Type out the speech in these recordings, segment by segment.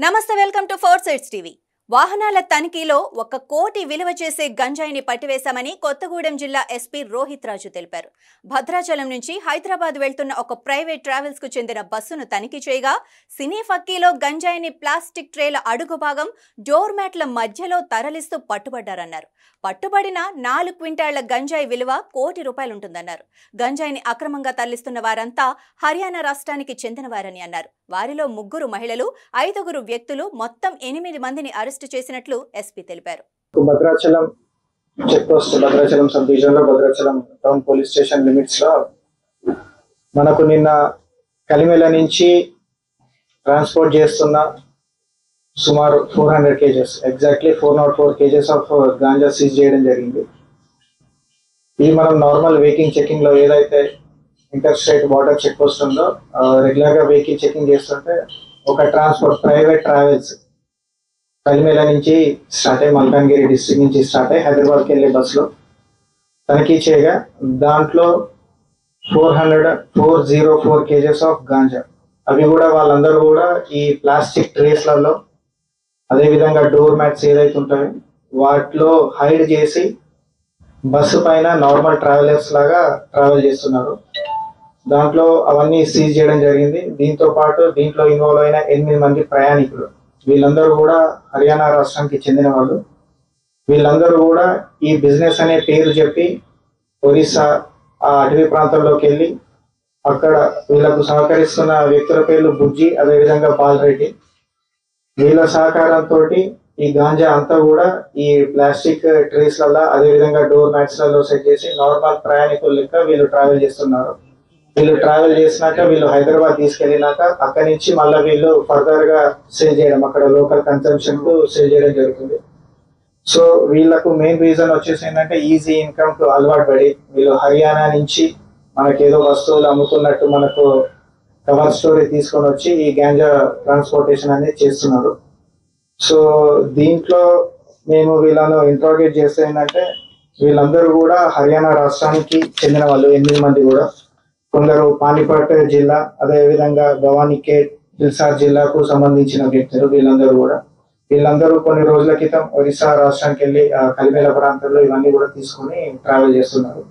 నమస్తే welcome to four sides TV వాహనాల తనిఖీలో ఒక కోటి విలువ చేసే గంజాయిని పట్టివేశామని కొత్తగూడెం జిల్లా ఎస్పీ రోహిత్ రాజు తెలిపారు భద్రాచలం నుంచి హైదరాబాద్ వెళ్తున్న ఒక ప్రైవేట్ ట్రావెల్స్ కు చెందిన బస్సును తనిఖీ చేయగా సినీ ఫక్కీలో గంజాయిని ప్లాస్టిక్ ట్రేల అడుగు భాగం డోర్ మ్యాట్ల మధ్యలో తరలిస్తూ పట్టుబడ్డారన్నారు పట్టుబడిన నాలుగు క్వింటాళ్ల గంజాయి విలువ కోటి రూపాయలుంటుందన్నారు గంజాయిని అక్రమంగా తరలిస్తున్న వారంతా హర్యానా రాష్ట్రానికి చెందినవారని అన్నారు వారిలో ముగ్గురు మహిళలు ఐదుగురు వ్యక్తులు మొత్తం ఎనిమిది మందిని అరెస్టు చేసినట్లు ఎస్పీ తెలిపారు Bhadrachalam check post Bhadrachalam sub division లో Bhadrachalam town police station limits లో మనకు నిన్న కలిమెల నుంచి ట్రాన్స్పోర్ట్ చేస్తున్న సుమారు four hundred KGs exactly four nought four KGs of ganja seize చేయడం జరిగింది ఇది మనం నార్మల్ వెహికల్ చెకింగ్ లో ఏదైతే inter state border check post ఉందో రెగ్యులర్ గా వెహికల్ చెకింగ్ చేస్తుంటే ఒక ట్రాన్స్పోర్ట్ ప్రైవేట్ ట్రావెల్స్ కలిమేల నుంచి స్టార్ట్ అయ్యి మల్కాన్గిరి డిస్ట్రిక్ట్ నుంచి స్టార్ట్ అయ్యి హైదరాబాద్కి వెళ్ళే బస్సులో తనిఖీ చేయగా దాంట్లో four hundred four zero four KGs of ganja అవి కూడా వాళ్ళందరూ కూడా ఈ ప్లాస్టిక్ ట్రేస్లలో అదేవిధంగా డోర్ మ్యాట్స్ ఏదైతే ఉంటాయో వాటిలో హైడ్ చేసి బస్సు పైన నార్మల్ ట్రావెలర్స్ లాగా ట్రావెల్ చేస్తున్నారు దాంట్లో అవన్నీ సీజ్ చేయడం జరిగింది దీంతో పాటు దీంట్లో ఇన్వాల్వ్ అయిన ఎనిమిది మంది ప్రయాణికులు వీళ్ళందరూ కూడా హర్యానా రాష్ట్రానికి చెందిన వాళ్ళు వీళ్ళందరూ కూడా ఈ బిజినెస్ అనే పేరు చెప్పి ఒరిస్సా ఆ అటవీ ప్రాంతంలోకి వెళ్ళి అక్కడ వీళ్ళకు సహకరిస్తున్న వ్యక్తుల పేర్లు బుజ్జి అదేవిధంగా బాలరెడ్డి వీళ్ళ సహకారంతో ఈ గాంజా అంతా కూడా ఈ ప్లాస్టిక్ ట్రేస్లలో అదేవిధంగా డోర్ మ్యాట్స్లలో సెట్ చేసి నార్మల్ ప్రయాణికుల లెక్క వీళ్ళు ట్రావెల్ చేస్తున్నారు వీళ్ళు ట్రావెల్ చేసినాక వీళ్ళు హైదరాబాద్ తీసుకెళ్ళినాక అక్కడి నుంచి మళ్ళీ వీళ్ళు ఫర్దర్ గా సేల్ చేయడం అక్కడ లోకల్ కన్సంప్షన్ కు సేల్ చేయడం జరుగుతుంది సో వీళ్ళకు మెయిన్ రీజన్ వచ్చేసి ఏంటంటే ఈజీ ఇన్కమ్ కు అలవాటు పడి వీళ్ళు హర్యానా నుంచి మనకి ఏదో వస్తువులు అమ్ముతున్నట్టు మనకు కవర్ స్టోరీ తీసుకొని వచ్చి ఈ గాంజా ట్రాన్స్పోర్టేషన్ అనేది చేస్తున్నారు సో దీంట్లో మేము వీళ్ళను ఇంట్రాగేట్ చేస్తే ఏంటంటే వీళ్ళందరూ కూడా హర్యానా రాష్ట్రానికి చెందిన వాళ్ళు ఎనిమిది మంది కూడా కొందరు పానిపట్ జిల్లా అదే విధంగా భవానీకేట్ హిల్సార్ జిల్లాకు సంబంధించిన వ్యక్తులు వీళ్ళందరూ కూడా వీళ్ళందరూ కొన్ని రోజుల క్రితం ఒరిస్సా రాష్ట్రానికి వెళ్ళి ఆ, కలిమేల ప్రాంతంలో ఇవన్నీ కూడా తీసుకొని ట్రావెల్ చేస్తున్నారు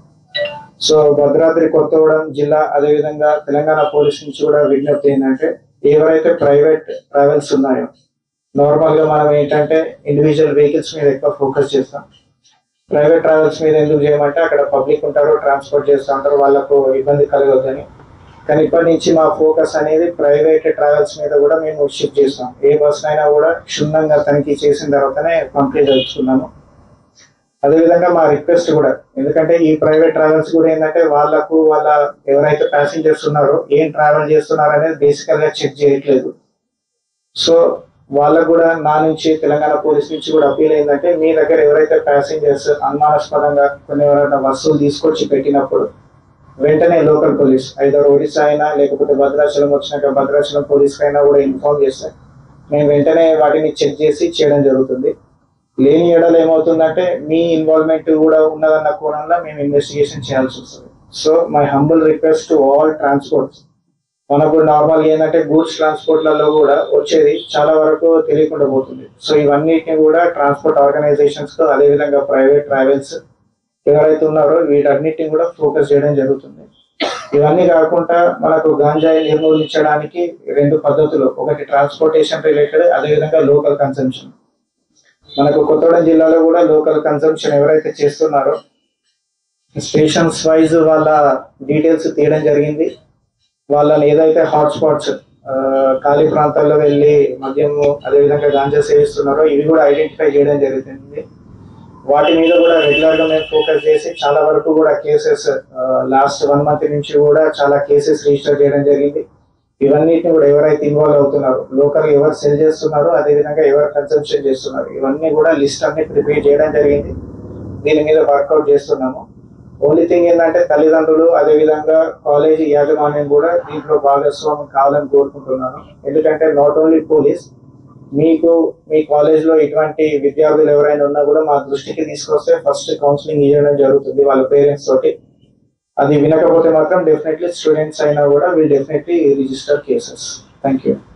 సో భద్రాద్రి కొత్తగూడెం జిల్లా అదే విధంగా తెలంగాణ పోలీస్ నుంచి కూడా విజ్ఞప్తి ఏంటంటే ఎవరైతే ప్రైవేట్ ట్రావెల్స్ ఉన్నాయో నార్మల్ గా మనం ఏంటంటే ఇండివిజువల్ వెహికల్స్ మీద ఎక్కువ ఫోకస్ చేస్తాం ప్రైవేట్ ట్రావెల్స్ మీద ఎందుకు చేయమంటే అక్కడ పబ్లిక్ ఉంటారు ట్రాన్స్పోర్ట్ చేస్తూ ఉంటారు వాళ్ళకు ఇబ్బంది కలగొద్దని కానీ ఇప్పటి నుంచి మా ఫోకస్ అనేది ప్రైవేట్ ట్రావెల్స్ మీద కూడా మేము షిఫ్ట్ చేస్తాం ఏ బస్ అయినా కూడా క్షుణ్ణంగా తనిఖీ చేసిన తర్వాతనే పంపిణీ జరుపుకున్నాము అదేవిధంగా మా రిక్వెస్ట్ కూడా ఎందుకంటే ఈ ప్రైవేట్ ట్రావెల్స్ కూడా ఏంటంటే వాళ్ళకు వాళ్ళ ఎవరైతే ప్యాసింజర్స్ ఉన్నారో ఏం ట్రావెల్ చేస్తున్నారు అనేది బేసికల్ గా చెక్ చేయట్లేదు సో వాళ్ళకు కూడా నా నుంచి తెలంగాణ పోలీస్ నుంచి కూడా అప్పీల్ ఏంటంటే మీ దగ్గర ఎవరైతే ప్యాసింజర్స్ అనుమానాస్పదంగా కొన్ని ఎవరైనా వస్తువులు తీసుకొచ్చి పెట్టినప్పుడు వెంటనే లోకల్ పోలీస్ ఐదారు ఒడిశా అయినా లేకపోతే భద్రాచలం వచ్చినాక భద్రాచలం పోలీస్ అయినా కూడా ఇన్ఫార్మ్ చేస్తే మేము వెంటనే వాటిని చెక్ చేసి చేయడం జరుగుతుంది లేని ఏడలు ఏమవుతుందంటే మీ ఇన్వాల్వ్మెంట్ కూడా ఉన్నదన్న కోణంలో మేము ఇన్వెస్టిగేషన్ చేయాల్సి వస్తుంది so my humble request to all transports మనకు నార్మల్ ఏంటంటే గూడ్స్ ట్రాన్స్పోర్ట్లలో కూడా వచ్చేది చాలా వరకు తెలియకుండా పోతుంది సో ఇవన్నిటిని కూడా ట్రాన్స్పోర్ట్ ఆర్గనైజేషన్స్ తో అదేవిధంగా ప్రైవేట్ ట్రావెల్స్ ఎవరైతే ఉన్నారో వీటన్నిటిని కూడా ఫోకస్ చేయడం జరుగుతుంది ఇవన్నీ కాకుండా మనకు గాంజాయి నిర్మూలించడానికి రెండు పద్ధతులు ఒకటి ట్రాన్స్పోర్టేషన్ రిలేటెడ్ అదేవిధంగా లోకల్ కన్సంప్షన్ మనకు కొత్తగూడెం జిల్లాలో కూడా లోకల్ కన్సంప్షన్ ఎవరైతే చేస్తున్నారో స్టేషన్స్ వైజ్ వాళ్ళ డీటెయిల్స్ తీయడం జరిగింది వాళ్ళని ఏదైతే హాట్ స్పాట్స్ ఖాళీ ప్రాంతాల్లో వెళ్ళి మద్యము అదేవిధంగా గాంజా సేవిస్తున్నారో ఇవి కూడా ఐడెంటిఫై చేయడం జరుగుతుంది వాటి మీద కూడా రెగ్యులర్ గా మేము ఫోకస్ చేసి చాలా వరకు కూడా కేసెస్ లాస్ట్ వన్ మంత్ నుంచి కూడా చాలా కేసెస్ రిజిస్టర్ చేయడం జరిగింది ఇవన్నిటిని కూడా ఎవరైతే ఇన్వాల్వ్ అవుతున్నారో లోకల్ ఎవరు సెల్ చేస్తున్నారో అదేవిధంగా ఎవరు కన్సంప్షన్ చేస్తున్నారు ఇవన్నీ కూడా లిస్ట్ అన్ని ప్రిపేర్ చేయడం జరిగింది దీని మీద వర్కౌట్ చేస్తున్నాము ఓన్లీ థింగ్ ఏంటంటే తల్లిదండ్రులు అదేవిధంగా కాలేజీ యాజమాన్యం కూడా దీంట్లో భాగస్వామ్యం కావాలని కోరుకుంటున్నాను ఎందుకంటే నాట్ ఓన్లీ పోలీస్ మీకు మీ కాలేజ్ లో ఇటువంటి విద్యార్థులు ఎవరైనా ఉన్నా కూడా మా దృష్టికి తీసుకొస్తే ఫస్ట్ కౌన్సిలింగ్ ఇవ్వడం జరుగుతుంది వాళ్ళ పేరెంట్స్ తోటి అది వినకపోతే మాత్రం డెఫినెట్లీ స్టూడెంట్స్ అయినా కూడా will definitely register cases thank you